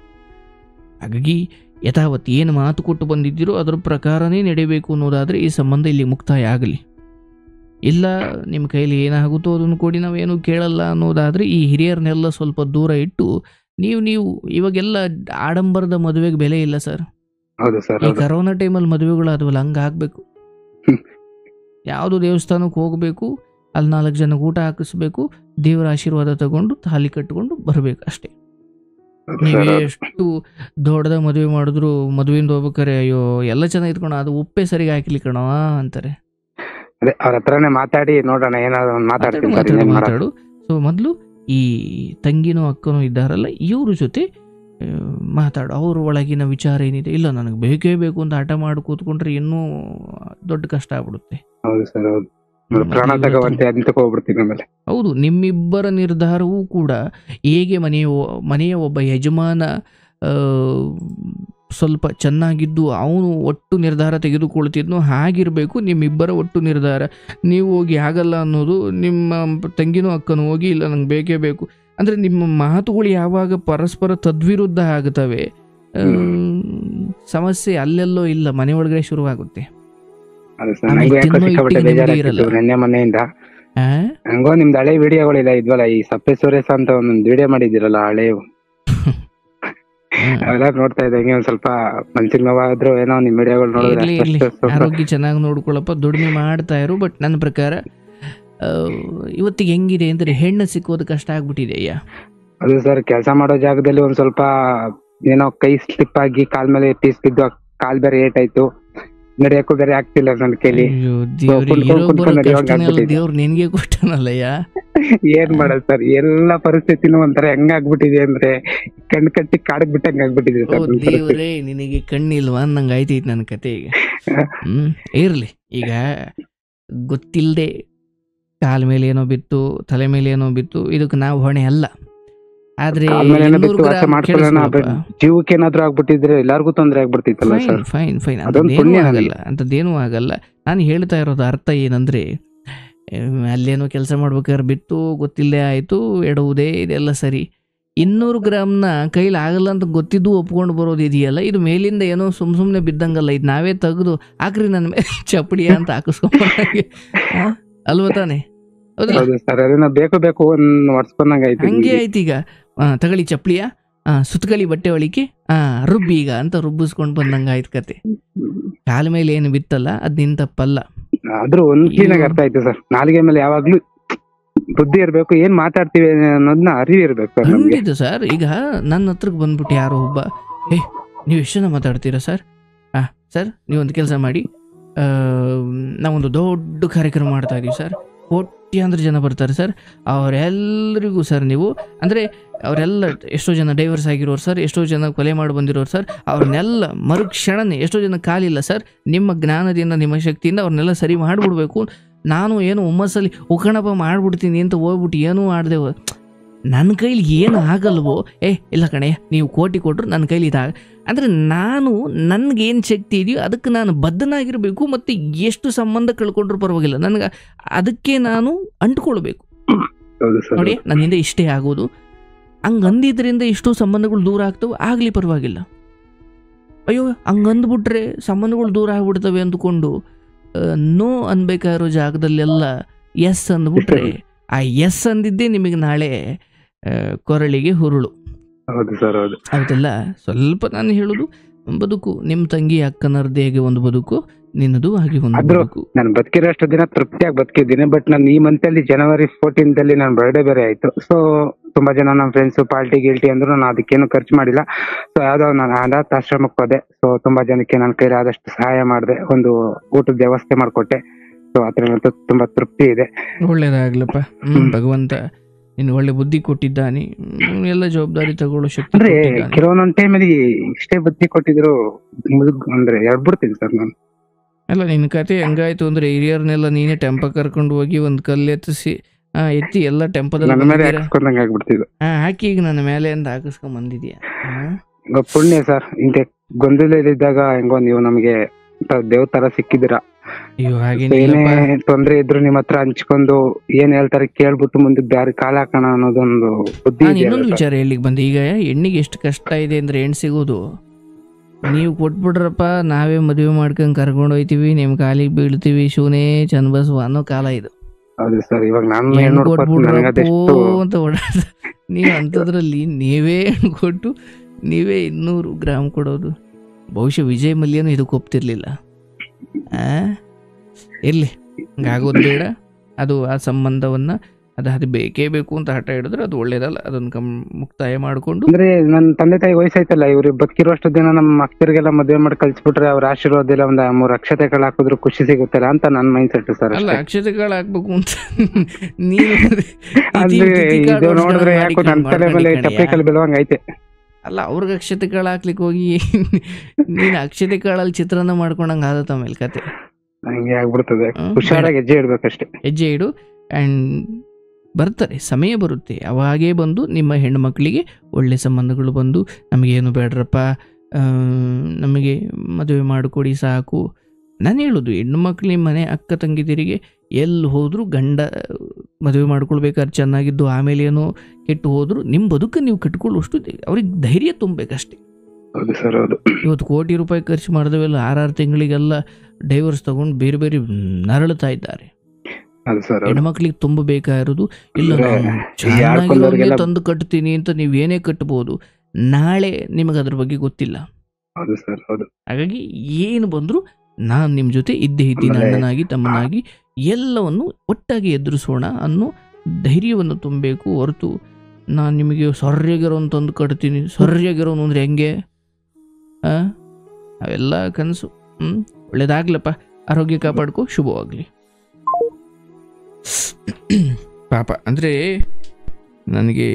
ಹಾಗಾಗಿ ಯಥಾವತ್ ಏನು ಮಾತು ಕೊಟ್ಟು ಬಂದಿದ್ದೀರೋ ಅದರ ಪ್ರಕಾರನೇ ನಡಿಬೇಕು ಅನ್ನೋದಾದರೆ ಈ ಸಂಬಂಧ ಇಲ್ಲಿ ಮುಕ್ತಾಯ ಆಗಲಿ ಇಲ್ಲ ನಿಮ್ಮ ಕೈಲಿ ಏನಾಗುತ್ತೋ ಅದನ್ನು ಕೊಡಿ ನಾವೇನು ಕೇಳಲ್ಲ ಅನ್ನೋದಾದರೆ ಈ ಹಿರಿಯರನ್ನೆಲ್ಲ ಸ್ವಲ್ಪ ದೂರ ಇಟ್ಟು ನೀವು ನೀವು ಇವಾಗೆಲ್ಲ ಆಡಂಬರದ ಮದುವೆಗೆ ಬೆಲೆ ಇಲ್ಲ ಸರ್ ಹೌದು ಸರ್ ಈ ಹೌದು ಕರೋನಾ ಟೈಮಲ್ಲಿ ಮದುವೆಗಳಾದವಲ್ಲ ಹಂಗೆ ಆಗಬೇಕು ಹ್ಮ್. ಯಾವುದು ದೇವಸ್ಥಾನಕ್ಕೆ ಹೋಗಬೇಕು ಅಲ್ಲಿ ನಾಲ್ಕು ಜನಕ್ಕೆ ಊಟ ಹಾಕಿಸ್ಬೇಕು ದೇವರ ಆಶೀರ್ವಾದ ತಗೊಂಡು ತಾಲಿ ಕಟ್ಕೊಂಡು ಬರಬೇಕು ಅಷ್ಟೇ ಹೌದು ನೀವೇ ಸರ್ ಹೌದು. ಎಷ್ಟು ದೊಡ್ಡದ ಮದುವೆ ಮಾಡಿದ್ರು ಮದುವೆಯಿಂದ ಹೋಗ್ಬೇಕಾರೆ ಅಯ್ಯೋ ಎಲ್ಲ ಚೆನ್ನಾಗಿ ಇಟ್ಕೊಣ ಅದು ಉಪ್ಪೇ ಸರಿಗೆ ಹಾಕಿಲಿ ಕಣವ ಅಂತಾರೆ ಅದೇ ಅವ್ರ ಹತ್ರನೇ ಮಾತಾಡಿ ನೋಡೋಣ ಏನಾದ್ರು ಒಂದ್ ಮಾತಾಡು ಮಾತಾಡ್ತೀನಿ ಸರ್ ಮಾತಾಡು ಇನ್ನೇನ್ ಮಾಡೋದು. ಮಾತಾಡು ಸೊ ಮೊದಲು ಈ ತಂಗಿನೋ ಅಕ್ಕನೋ ಇದ್ದಾರಲ್ಲ ಇವ್ರ ಜೊತೆ ಆ, ಮಾತಾಡು ಅವ್ರ ಒಳಗಿನ ವಿಚಾರ ಏನಿದೆ ಇಲ್ಲ ನನಗೆ ಬೇಕೇ ಬೇಕು ಅಂತ ಹಠ ಮಾಡಿ ಕೂತ್ಕೊಂಡ್ರೆ ಇನ್ನೂ ದೊಡ್ಡ ಕಷ್ಟ ಆಗ್ಬಿಡುತ್ತೆ ಹೌದು ಸರ್ ಹೌದು ಹ್ಮ್, ಪ್ರಾಣ ಅದು ತಗೋವಂತೆ ಅಂತಕ್ಕೆ ಹೋಗ್ಬಿಡ್ತೀನಿ ಆಮೇಲೆ ಹೌದು ನಿಮ್ಮಿಬ್ಬರ ನಿರ್ಧಾರವೂ ಕೂಡ ಹೇಗೆ ಮನೆಯ ಒ- ಮನೆಯ ಒಬ್ಬ ಯಜಮಾನ ಆ, ಸ್ವಲ್ಪ ಚೆನ್ನಾಗಿದ್ದು ಅವನು ಒಟ್ಟು ನಿರ್ಧಾರ ತೆಗೆದುಕೊಳ್ತಿದ್ನೋ ಹಾಗಿರಬೇಕು ನಿಮ್ಮಿಬ್ಬರ ಒಟ್ಟು ನಿರ್ಧಾರ ನೀವು ಹೋಗಿ ಆಗಲ್ಲ ಅನ್ನೋದು ನಿಮ್ಮ ತಂಗಿನೂ ಅಕ್ಕನೂ ಹೋಗಿ ಇಲ್ಲ ನಂಗೆ ಬೇಕೇ ಬೇಕು ಅಂದರೆ ನಿಮ್ಮ ಮಾತುಗಳು ಯಾವಾಗ ಪರಸ್ಪರ ತದ್ವಿರುದ್ಧ ಆಗುತ್ತವೆ ಆ, ಸಮಸ್ಯೆ ಅಲ್ಲೆಲ್ಲೋ ಇಲ್ಲ ಮನೆ ಒಳಗಡೆ ಶುರುವಾಗುತ್ತೆ ಅದು ಸರ್ ಆಮೇಲೆ ನಂಗೂ ಯಾಕೋ ತಿನ್ನೋ ಸಿಕ್ಕಾಪಟ್ಟೆ ಇಟ್ಟಿಗೆ ನೆಮ್ಮದಿ ಬೇಜಾರಾಗ್ತಿತ್ತು ಇರಲ್ಲ. ನೆನ್ನೆ ಮೊನ್ನೆಯಿಂದ ಆ? ಹಂಗೋ ನಿಮ್ದು ಹಳೆ ವಿಡಿಯೋಗಳಿಲ್ಲ ಇದ್ವಲ್ಲ ಈ ಸಪ್ಪೆ ಸುರೇಶ ಅಂತ ಒಂದೊಂದು ವಿಡಿಯೋ ಮಾಡಿದಿರಲ್ಲ ಹಳೆ ಹ್ಮ್. ಅವೆಲ್ಲ ನೋಡ್ತಾ ಇದ್ದಂಗೆ ಒಂದ್ ಸ್ವಲ್ಪ ಮನ್ಸಿಗೆ ನೋವಾದ್ರು ಏನೋ ನಿಮ್ ವಿಡಿಯೋಗಳು ನೋಡಿದ್ರೆ ಇರ್ಲಿ ಇರ್ಲಿ ಅಷ್ಟು ಸ್ವಲ್ಪ ಆರೋಗ್ಯ ಚೆನ್ನಾಗಿ ನೋಡ್ಕೊಳ್ಳಪ್ಪ ದುಡಿಮೆ ಮಾಡ್ತಾ ಇರು ಬಟ್ ನನ್ನ ಪ್ರಕಾರ ಆ, ಇವತ್ತಿಗೆ ಹೆಂಗಿದೆ ಅಂದರೆ ಹೆಣ್ಣು ಸಿಕ್ಕೋದು ಕಷ್ಟ ಆಗ್ಬಿಟ್ಟಿದೆ ಅಯ್ಯ ಅದು ಸರ್ ಕೆಲಸ ಮಾಡೋ ಜಾಗದಲ್ಲಿ ಒಂದ್ ಸ್ವಲ್ಪ ಏನೋ ಕೈ ಸ್ಲಿಪ್ ಆಗಿ ಕಾಲ್ ಮೇಲೆ ಪೀಸ್ ಬಿದ್ದು ಕಾಲ್ ಬೇರೆ ಏಟ್ ಆಯ್ತು ನಡೆಯಕ್ಕೂ ಬೇರೆ ಆಗ್ತಿಲ್ಲ ನನ್ನ ಕೈಲಿ ಅಯ್ಯೋ ದೇವ್ರಿ ಕುಂತ್ಕೊಂಡ್ ಇರೋ ಬರೋ ಕುಂತ್ಕೊಂಡ್ ನಡೆಯುವಂಗ್ ಕಷ್ಟನೆಲ್ಲ ಆಗ್ಬಿಟ್ಟಿದೆ. ದೇವ್ರು ನಿನ್ಗೆ ಕೊಟ್ಟನಲ್ಲಯ್ಯ ಏನ್ ಮಾಡೋದು ಸರ್ ಎಲ್ಲಾ ಪರಿಸ್ಥಿತಿನೂ ಒಂಥರ ಹೆಂಗ್ ಆಗ್ಬಿಟ್ಟಿದೆ ಅಂದ್ರೆ ಕಣ್ ಕಟ್ಟಿ ಕಾಡಕ್ ಬಿಟ್ಟಂಗ್ ಆಗ್ಬಿಟ್ಟಿದೆ ಓ ಸರ್ ನನ್ ಪರಿಸ್ಥಿತಿ. ದೇವ್ರೇ ನಿನಗೆ ಕಣ್ಣಿಲ್ವಾ ಅನ್ನಂಗೆ ಆಯ್ತೈತೆ ನನ್ನ ಕತೆ ಈಗ ಹ್ಮ್ ಇರ್ಲಿ ಈಗ ಗೊತ್ತಿಲ್ಲದೆ ಕಾಲ ಮೇಲೆ ಏನೋ ಬಿತ್ತು ತಲೆ ಮೇಲೆ ಏನೋ ಬಿತ್ತು ಇದಕ್ಕೆ ನಾವು ಹೊಣೆ ಅಲ್ಲ ಆದ್ರೆ ಕಾಲ್ ಮೇಲೆ ಏನೋ ಇನ್ನೂರು ಬಿತ್ತು ವಾಸ ಗ್ರಾಮ್ ಮಾಡ್ಕೊಳ್ಳೋಣ ಕೇಳಿಸ್ಕೊಳಪ್ಪ. ಜೀವಕ್ಕೆ ಏನಾದ್ರು ಆಗ್ಬಿಟ್ಟಿದ್ರೆ ಎಲ್ಲಾರ್ಗು ತೊಂದ್ರೆ ಆಗ್ಬಿಡ್ತಿತ್ತಲ್ಲ ಫೈನ್ ಸರ್ ಫೈನ್ ಫೈನ್ ಅದೊಂದು ಅಂಥದ್ದೇನೂ ಪುಣ್ಯ ನನಗೆ. ಆಗಲ್ಲ ಅಂಥದ್ದೇನೂ ಆಗಲ್ಲ ನಾನು ಹೇಳ್ತಾ ಇರೋದು ಅರ್ಥ ಏನಂದ್ರೆ ಎಮ್, ಅಲ್ಲೇನೋ ಕೆಲಸ ಮಾಡ್ಬೇಕಾದ್ರೆ ಬಿತ್ತು ಗೊತ್ತಿಲ್ಲದೆ ಆಯಿತು ಎಡುವುದೇ ಇದೆಲ್ಲ ಸರಿ ಇನ್ನೂರು ಗ್ರಾಮ್ನ ಕೈಲಿ ಆಗಲ್ಲ ಅಂತ ಗೊತ್ತಿದ್ದು ಒಪ್ಕೊಂಡು ಬರೋದು ಇದೆಯಲ್ಲ ಇದು ಮೇಲಿಂದ ಏನೋ ಸುಮ್ ಸುಮ್ಮನೆ ಬಿದ್ದಂಗಲ್ಲ ಇದು ನಾವೇ ತೆಗೆದು ಹಾಕ್ರಿ ನನ್ನ ಮೇಲೆ ಚಪ್ಪಡಿ ಅಂತ ಹಾಕಿಸ್ಕೊಂಬಂದಂಗೆ ಆ? ಅಲ್ವಾ ತಾನೆ ಹೌದಲ್ಲ ಹೌದು ಸರ್ ಅದನ್ನ ಬೇಕು ಬೇಕು ಒಂದ್ ಒಡ್ಸ್ಕೊಂಡಂಗ್ ಆಯ್ತು ಹಂಗೆ ಆಯ್ತು ಈಗ ಆ, ತಗೊಳ್ಳಿ ಚಪ್ಪಲಿಯ ಆ, ಸುತ್ತಕಳಿ ಬಟ್ಟೆ ಒಳಿಕೆ ಆ ರುಬ್ಬಿ ಈಗ ಅಂತ ರುಬ್ಬಿಸ್ಕೊಂಡು ಬಂದಂಗೆ ಆಯ್ತು ಕತೆ ಕಾಲ ಮೇಲೆ ಏನು ಬಿತ್ತಲ್ಲ ಅದ್ ನಿನ್ ತಪ್ಪಲ್ಲ ಆದ್ರೂ ಒಂದ್ ಕ್ಲೀನಾಗಿ ಇದು- ಅರ್ಥ ಆಯ್ತು ಸರ್ ನಾಲಿಗೆ ಮೇಲೆ ಯಾವಾಗ್ಲೂ ಬುದ್ಧಿ ಇರ್ಬೇಕು ಏನ್ ಮಾತಾಡ್ತೀವಿ ಅನ್ನೋದನ್ನ ಅರಿವು ಇರ್ಬೇಕು ಸರ್ ನಮ್ಗೆ ಖಂಡಿತ ಸರ್ ಈಗ ನನ್ನ ಹತ್ರಕ್ಕೆ ಬಂದ್ಬಿಟ್ಟು ಯಾರೋ ಒಬ್ಬ ಏ ನೀವು ಎಷ್ಟು ಜನ ಮಾತಾಡ್ತೀರಾ ಸರ್ ಆ ಸರ್ ನೀವೊಂದು ಕೆಲಸ ಮಾಡಿ ಆ, ನಾವೊಂದು ದೊಡ್ಡ ಕಾರ್ಯಕ್ರಮ ಮಾಡ್ತಾ ಇದೀವಿ ಸರ್ ಕೋಟ್ಯಾಂತರ ಜನ ಬರ್ತಾರೆ ಸರ್ ಅವರೆಲ್ಲರಿಗೂ ಸರ್ ನೀವು ಅಂದರೆ ಅವರೆಲ್ಲ ಎಷ್ಟೋ ಜನ ಡೈವರ್ಸ್ ಆಗಿರೋರು ಸರ್ ಎಷ್ಟೋ ಜನ ಕೊಲೆ ಮಾಡಿ ಬಂದಿರೋರು ಸರ್ ಅವ್ರನ್ನೆಲ್ಲ ಮರುಕ್ಷಣನೇ ಎಷ್ಟೋ ಜನ ಕಾಲಿಲ್ಲ ಸರ್ ನಿಮ್ಮ ಜ್ಞಾನದಿಂದ ನಿಮ್ಮ ಶಕ್ತಿಯಿಂದ ಅವ್ರನ್ನೆಲ್ಲ ಸರಿ ಮಾಡಿಬಿಡ್ಬೇಕು ನಾನು ಏನು ಹುಮ್ಮಸ್ಸಲ್ಲಿ ಉಕಣಪ ಮಾಡ್ಬಿಡ್ತೀನಿ ಅಂತ ಹೋಗ್ಬಿಟ್ಟು ಏನೂ ಆಡದೆ ನನ್ನ ಕೈಲಿ ಏನು ಆಗಲ್ವೋ ಏ ಇಲ್ಲ ಕಣೆ ನೀವು ಕೋಟಿ ಕೊಟ್ಟರು ನನ್ನ ಕೈಲಿ ಇದಾಗ ಅಂದರೆ ನಾನು ನನಗೇನು ಶಕ್ತಿ ಇದೆಯೋ ಅದಕ್ಕೆ ನಾನು ಬದ್ಧನಾಗಿರಬೇಕು ಮತ್ತು ಎಷ್ಟು ಸಂಬಂಧ ಕಳ್ಕೊಂಡ್ರೂ ಪರವಾಗಿಲ್ಲ ನನಗೆ ಅದಕ್ಕೆ ನಾನು ಅಂಟ್ಕೊಳ್ಬೇಕು ಹೌದು ಸರ್ ನೋಡಿ ನನ್ನಿಂದ ಇಷ್ಟೇ ಆಗೋದು ಹಂಗೆ ಅಂದಿದ್ರಿಂದ ಎಷ್ಟೋ ಸಂಬಂಧಗಳು ದೂರ ಆಗ್ತವೆ ಆಗಲಿ ಪರವಾಗಿಲ್ಲ ಅಯ್ಯೋ ಹಂಗೆ ಅಂದ್ಬಿಟ್ರೆ ಸಂಬಂಧಗಳು ದೂರ ಆಗ್ಬಿಡ್ತವೆ ಅಂದ್ಕೊಂಡು ನೋ ಅನ್ಬೇಕಾಗಿರೋ ಜಾಗದಲ್ಲೆಲ್ಲ ಎಸ್ ಅಂದ್ಬಿಟ್ರೆ ಆ ಎಸ್ ಅಂದಿದ್ದೇ ನಿಮಗೆ ನಾಳೆ ಆ, ಕೊರಳಿಗೆ ಹುರುಳು ಹೌದು ಸರ್ ಹೌದು ಹೌದಲ್ಲ ಸ್ವಲ್ಪ ನಾನು ಹೇಳೋದು ಬದುಕು ನಿಮ್ಮ ತಂಗಿ ಅಕ್ಕನರ್ದೇ ಹೇಗೆ ಒಂದು ಬದುಕು ನಿನ್ನದು ಹಾಗೆ ಒಂದು ಆದ್ರೂ- ಬದುಕು ನಾನು ಬದುಕಿರೋಷ್ಟು ದಿನ ತೃಪ್ತಿಯಾಗಿ ಬದುಕಿದ್ದೀನಿ ಬಟ್ ನಾನು ಈ ಮಂತ್ ಅಲ್ಲಿ ಜನವರಿ ಫೋರ್ಟೀನ್ ದಲ್ಲಿ ನನ್ನ ಬರ್ಡೇ ಬೇರೆ ಆಯ್ತು ಸೊ ತುಂಬಾ ಜನ ನಮ್ಮ ಫ್ರೆಂಡ್ಸ್ ಪಾರ್ಟಿ ಗಿಲ್ಟಿ ಅಂದ್ರು ನಾನು ಅದಕ್ಕೇನು ಖರ್ಚು ಮಾಡಿಲ್ಲ ಸೊ ಯಾವ್ದೋ ನಾನು ಅನಾಥ ಆಶ್ರಮಕ್ಕೆ ಹೋದೆ ಸೊ ತುಂಬಾ ಜನಕ್ಕೆ ನನ್ನ ಕೈಲಿ ಆದಷ್ಟು ಸಹಾಯ ಮಾಡಿದೆ ಒಂದು ಊಟದ ವ್ಯವಸ್ಥೆ ಮಾಡಿಕೊಟ್ಟೆ ಸೊ ಅದ್ರಂತೂ ತುಂಬಾ ತೃಪ್ತಿ ಇದೆ ಒಳ್ಳೇದಾಗ್ಲಪ್ಪ ಹ್ಮ್ ಹ್ಮ್. ಭಗವಂತ ನಿನ್ ಒಳ್ಳೆ ಬುದ್ಧಿ ಕೊಟ್ಟಿದ್ದಾನೆ ಹ್ಮ್, ಎಲ್ಲ ಜವಾಬ್ದಾರಿ ತಗೊಳ್ಳೋ ಶಕ್ತಿ ಅಂದ್ರೆ ಕೊಟ್ಟಿದ್ದಾನೆ. ಕೆಲವೊಂದೊಂದ್ ಟೈಮಲ್ಲಿ ಇಷ್ಟೇ ಬುದ್ಧಿ ಕೊಟ್ಟಿದ್ರು ಮುದುಗ್ ಅಂದ್ರೆ ಎಡ್ಬಿಡ್ತೀನಿ ಸರ್ ನಾನು ಅಲ್ಲ ನಿನ್ನ ಕತೆ ಹೆಂಗಾಯ್ತು ಅಂದ್ರೆ ಹಿರಿಯರ್ನೆಲ್ಲ ನೀನೇ ಟೆಂಪ ಕರ್ಕೊಂಡು ಹೋಗಿ ಒಂದು ಕಲ್ಲು ಎತ್ತಿಸಿ ಆ, ಎತ್ತಿ ಎಲ್ಲ ಟೆಂಪದಲ್ಲಿ ನನ್ನ ಮೇಲೆ ಬಂದಿದ್ದೀರಾ? ಹಾಕಿಸ್ಕೊಂಡಂಗೆ ಆಗ್ಬಿಡ್ತಿದ್ದು ಆ, ಹಾಕಿ ಈಗ ನನ್ನ ಮೇಲೆ ಅಂತ ಹಾಕಿಸ್ಕೊಂಡ್ ಬಂದಿದ್ಯಾ ಆ? ಈಗ ಪುಣ್ಯ ಸರ್ ಇಂತೆ ಗೊಂದಲದಲ್ಲಿದ್ದಾಗ ಹೆಂಗೋ ನೀವು ನಮಗೆ ದೇವ್ ತರ ಸಿಕ್ಕಿದ್ದೀರಾ ಅಯ್ಯೋ ಏನೇ ಹಾಗೇನಿಲ್ಲಪ್ಪ ತೊಂದ್ರೆ ಇದ್ರು ನಿಮ್ ಹತ್ರ ಹಂಚ್ಕೊಂಡು ಏನ್ ಹೇಳ್ತಾರೆ ಕೇಳ್ಬಿಟ್ಟು ಮುಂದಕ್ಕೆ ದಾರಿ ಕಾಲ ಹಾಕೋಣ ಅನ್ನೋದೊಂದು ಬುದ್ಧಿ ನಾನು ಇದೆಯಲ್ಲ ಇನ್ನೊಂದು ಸರ್. ವಿಚಾರ ಹೇಳಿಕ್ ಬಂದೆ ಈಗ ಹೆಣ್ಣಿಗೆ ಎಷ್ಟು ಕಷ್ಟ ಇದೆ ಅಂದ್ರೆ ಹೆಣ್ಣು ಸಿಗೋದು ನೀವು ಕೊಟ್ಬಿಡ್ರಪ್ಪ ನಾವೇ ಮದುವೆ ಮಾಡ್ಕೊಂಡ್ ಕರ್ಕೊಂಡು ಹೋಯ್ತೀವಿ ನಿಮ್ ಕಾಲಿಗೆ ಬೀಳ್ತೀವಿ ಶೂನೇ ಚಂದ ಬಸವ ಅನ್ನೋ ಕಾಲ ಇದು ಹೌದು ಸರ್ ಇವಾಗ ನಾನು ಏನ್ ಹೆಣ್ಣು ನೋಡ್ಕೊತೀನಿ ನನಗೆ ಕೊಟ್ಬಿಡ್ರಪ್ಪೋ ಅದೆಷ್ಟು ಅಂತ ಓಡಾಡ ನೀವು ಅಂಥದ್ರಲ್ಲಿ ನೀವೇ ಹೆಣ್ಣು ಕೊಟ್ಟು ನೀವೇ ಇನ್ನೂರು ಗ್ರಾಮ್ ಕೊಡೋದು ಬಹುಶಃ ವಿಜಯ್ ಮಲ್ಯನು ಇದಕ್ಕೆ ಒಪ್ತಿರ್ಲಿಲ್ಲ ಆ ಇರ್ಲಿ ಹಂಗಾಗೋದು ಬೇಡ ಅದು ಆ ಸಂಬಂಧವನ್ನ ಅದು ಅದು ಬೇಕೇ ಬೇಕು ಅಂತ ಹಠ ಹಿಡಿದ್ರೆ ಅದು ಒಳ್ಳೇದಲ್ಲ ಅದನ್ನ ಕಮ್ ಮುಕ್ತಾಯ ಮಾಡಿಕೊಂಡು ಅಂದ್ರೆ ನನ್ನ ತಂದೆ ತಾಯಿ ವಯಸ್ಸಾಯ್ತಲ್ಲ ಇವ್ರು ಬದುಕಿರೋಷ್ಟು ದಿನ ನಮ್ಮ ಅಕ್ಕರಿಗೆಲ್ಲ ಮದುವೆ ಮಾಡಿ ಕಳ್ಸಿಬಿಟ್ರೆ ಅವ್ರ ಆಶೀರ್ವಾದ ಇಲ್ಲ ಒಂದ್ ಮೂರ್ ಅಕ್ಷತೆಗಳು ಹಾಕಿದ್ರು ಖುಷಿ ಸಿಗುತ್ತಲ್ಲ ಅಂತ ನನ್ನ ಮೈಂಡ್ ಸೆಟ್ ಸರ್ ಅಲ್ಲ ಅಷ್ಟೇ ಅಕ್ಷತೆಗಳು ಹಾಕ್ಬೇಕು ಅಂತ ನೀನು ಅಂದ್ರೆ ತಿಥಿ ಇದು ಕಾರ್ಡ್ ನೋಡಿದ್ರೆ ಯಾಕೋ ಮಾಡ್ಕೊಂಡು ನನ್ನ ತಲೆ ಮೇಲೆ ಮಾಡ್ಕೊಂಡು ಚಪ್ಪಲಿ ಕಲ್ ಬೀಳುವಂಗ ಐತೆ ಅಲ್ಲ ಅವ್ರಿಗೆ ಅಕ್ಷತೆ ಕಾಳು ಹಾಕ್ಲಿಕ್ಕೆ ಹೋಗಿ ನೀನು ಅಕ್ಷತೆ ಕಾಳಲ್ಲಿ ಚಿತ್ರಾನ್ನ ಮಾಡ್ಕೊಂಡಂಗೆ ಆದತ್ತ ಆಮೇಲೆ ಕತೆ ಹಂಗೆ ಆಗ್ಬಿಡ್ತದೆ ಹ್ಮ್. ಹುಷಾರಾಗಿ ಹೆಜ್ಜೆ ಇಡ್ಬೇಕಷ್ಟೇ ಹೆಜ್ಜೆ ಇಡು ಆ್ಯಂಡ್ ಬರ್ತಾರೆ ಸಮಯ ಬರುತ್ತೆ ಅವಾಗೇ ಬಂದು ನಿಮ್ಮ ಹೆಣ್ಣುಮಕ್ಕಳಿಗೆ ಒಳ್ಳೆ ಸಂಬಂಧಗಳು ಬಂದು ನಮಗೇನು ಬೇಡ್ರಪ್ಪ ಆ, ನಮಗೆ ಮದುವೆ ಮಾಡಿಕೊಡಿ ಸಾಕು ನಾನು ಹೇಳೋದು ಹೆಣ್ಣು ಮಕ್ಕಳ ಮನೆ ಅಕ್ಕ ತಂಗಿದಿರಿಗೆ ಎಲ್ಲಿ ಹೋದರೂ ಗಂಡ ಮದುವೆ ಮಾಡ್ಕೊಳ್ಬೇಕಾದ್ರೆ ಚೆನ್ನಾಗಿದ್ದು ಆಮೇಲೆ ಏನೋ ಕೆಟ್ಟು ಹೋದರೂ ನಿಮ್ಮ ಬದುಕು ನೀವು ಕಟ್ಕೊಳ್ಳುವಷ್ಟು ಅವ್ರಿಗೆ ಧೈರ್ಯ ತುಂಬಬೇಕಷ್ಟೇ ಹೌದು ಸರ್ ಹೌದು ಇವತ್ತು ಕೋಟಿ ರೂಪಾಯಿ ಖರ್ಚು ಮಾಡಿದವೆಲ್ಲ ಆರಾರು ತಿಂಗಳಿಗೆಲ್ಲ ಡೈವರ್ಸ್ ತಗೊಂಡು ಬೇರೆ ಬೇರೆ ನರಳುತ್ತಾ ಇದ್ದಾರೆ ಹೌದು ಸರ್ ಹೌದು ಹೆಣ್ಮಕ್ಳಿಗೆ ತುಂಬ ಬೇಕಾಗಿರೋದು ಇಲ್ಲ ಅಂದ್ರೆ ನಾನು ಈ ಯಾರ್ ಚೆನ್ನಾಗಿರೋನ್ನೇ ಕೊಂದವ್ರಿಗೆಲ್ಲ- ತಂದು ಕಟ್ತೀನಿ ಅಂತ ನೀವು ಏನೇ ಕಟ್ಬೋದು ನಾಳೆ ನಿಮಗೆ ಅದ್ರ ಬಗ್ಗೆ ಗೊತ್ತಿಲ್ಲ ಹೌದು ಸರ್ ಹೌದು ಹಾಗಾಗಿ ಏನು ಬಂದರೂ ನಾನು ನಿಮ್ಮ ಜೊತೆ ಇದ್ದೇ ಇದ್ದೀನಿ ಆಮೇಲೆ- ಅಣ್ಣನಾಗಿ ತಮ್ಮನಾಗಿ ಎಲ್ಲವನ್ನು ಒಟ್ಟಾಗಿ ಎದುರಿಸೋಣ ಅನ್ನೋ ಧೈರ್ಯವನ್ನು ತುಂಬಬೇಕು ಹೊರತು ನಾನು ನಿಮಗೆ ಸೊರ್ರೆಗಿರೋನ್ ತಂದು ಕಟ್ತೀನಿ ಸೊರ್ರೆಗಿರೋನು ಅಂದರೆ ಹೆಂಗೆ ಆ? ಅವೆಲ್ಲ ಕನಸು ಹ್ಞೂ ಒಳ್ಳೇದಾಗ್ಲಪ್ಪ ಆರೋಗ್ಯ ಕಾಪಾಡ್ಕೊ ಶುಭವಾಗಲಿ ಪಾಪ ಅಂದರೆ ನನಗೆ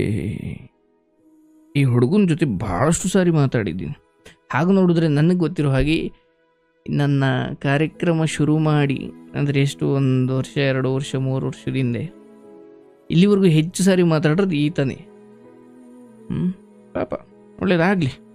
ಈ ಹುಡುಗನ ಜೊತೆ ಭಾಳಷ್ಟು ಸಾರಿ ಮಾತಾಡಿದ್ದೀನಿ ಹಾಗೆ ನೋಡಿದ್ರೆ ನನಗೆ ಗೊತ್ತಿರೋ ಹಾಗೆ ನನ್ನ ಕಾರ್ಯಕ್ರಮ ಶುರು ಮಾಡಿ ಅಂದರೆ ಎಷ್ಟು ಒಂದು ವರ್ಷ ಎರಡು ವರ್ಷ ಮೂರು ವರ್ಷದ ಹಿಂದೆ ಇಲ್ಲಿವರೆಗೂ ಹೆಚ್ಚು ಸಾರಿ ಮಾತಾಡೋದು ಈತನೇ ಹ್ಞೂ ಪಾಪ ಒಳ್ಳೇದಾಗಲಿ